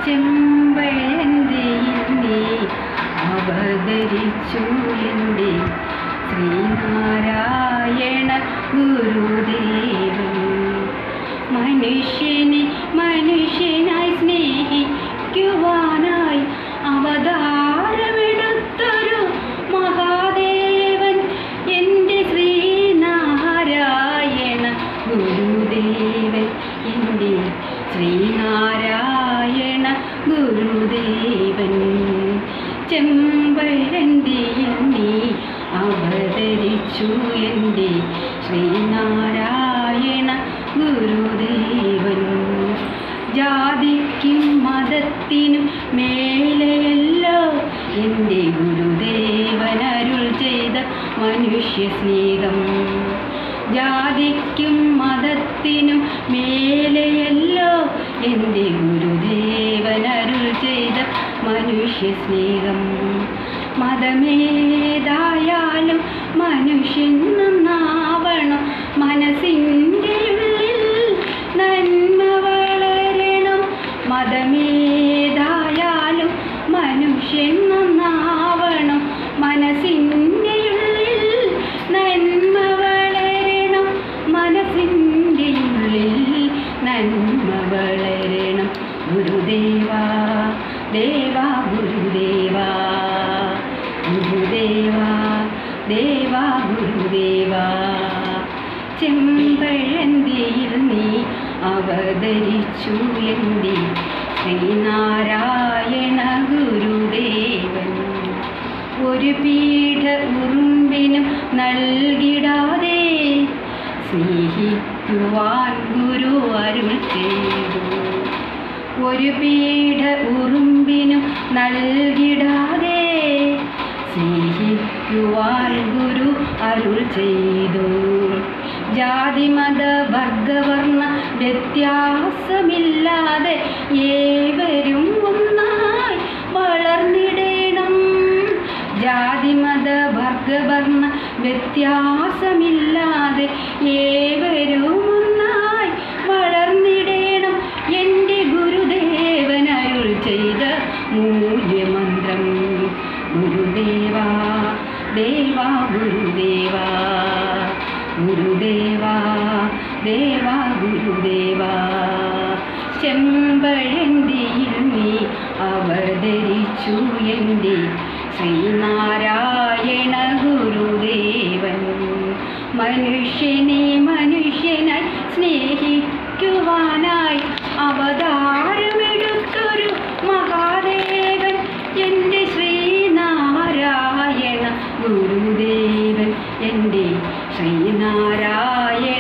ചെമ്പഴന്തിയിൽ നീ അവതരിച്ചു എൻ്റെ ശ്രീനാരായണ ഗുരുദേവൻ മനുഷ്യനെ മനുഷ്യനായി സ്നേഹിക്കുവാനായി അവതാരമെടുത്തൊരു മഹാദേവൻ എൻ്റെ ശ്രീനാരായണ ഗുരുദേവൻ എൻ്റെ ശ്രീനാരായണ ഗുരുദേവൻ ചെമ്പഴന്തിയിൽ നീ അവതരിച്ചു എൻ്റെ ശ്രീനാരായണ ഗുരുദേവൻ ജാതിക്കും മതത്തിനും മേലെയല്ലോ എൻ്റെ ഗുരുദേവൻ അരുൾ ചെയ്ത മനുഷ്യ സ്നേഹം ജാതിക്കും മതത്തിനും മേലെയല്ലോ എൻ്റെ ഗുരുദേവൻ അരുൾ ചെയ്ത മനുഷ്യ സ്നേഹം മതമേതായാലും മനുഷ്യൻ നന്നാവണം മനസ്സിൻ്റെ ഉള്ളിൽ നന്മ വളരണം മതമേതായാലും മനുഷ്യൻ നന്നാവണം മനസ്സിൻ്റെ ഉള്ളിൽ നന്മ വളരണം മനസ്സിൻ്റെ ഉള്ളിൽ നന്മ വളരണം ഗുരുദേവാ ദേവാ ഗുരുദേവാ ഗുരുദേവാ ദേവാ ഗുരുദേവാ ചെമ്പഴന്തിയിൽ നീ അവതരിച്ചു എൻ്റെ ശ്രീനാരായണ ഗുരുദേവൻ ഒരു പീഠ ഉറുമ്പിനും നൽകിടാതെ സ്നേഹിക്കുവാൻ ഗുരു അരുൾ ചെയ്തു ഒരു പീഠ ഉറുമ്പിനും നൽകിടാതെ സ്നേഹിക്കുവാൻ ഗുരു അരുൾ ചെയ്തു ജാതിമത വർഗവർണ്ണ വ്യത്യാസമില്ലാതെ ഏവരും ഒന്നായി വളർന്നിടണം ജാതിമത വർഗവർണ്ണ വ്യത്യാസമില്ലാതെ ഏവരും ഒന്നായി വളർന്നിടണം എൻ്റെ ഗുരുദേവൻ അരുൾ ചെയ്ത മൂല്യമന്ത്രം ഗുരുദേവാ ദേവാ ഗുരുദേവാ ഗുരുദേവാ ദേവാ ഗുരുദേവാ ചെമ്പഴന്തിയിൽ നീ അവതരിച്ചു എൻ്റെ ശ്രീനാരായണ ഗുരുദേവൻ മനുഷ്യനെ മനുഷ്യനായി സ്നേഹിക്കുവാനായി അവതാരമെടുത്തൊരു മഹാദേവൻ എൻ്റെ ശ്രീനാരായണ ഗുരുദേവൻ എൻ്റെ ശ്രീനാരായണ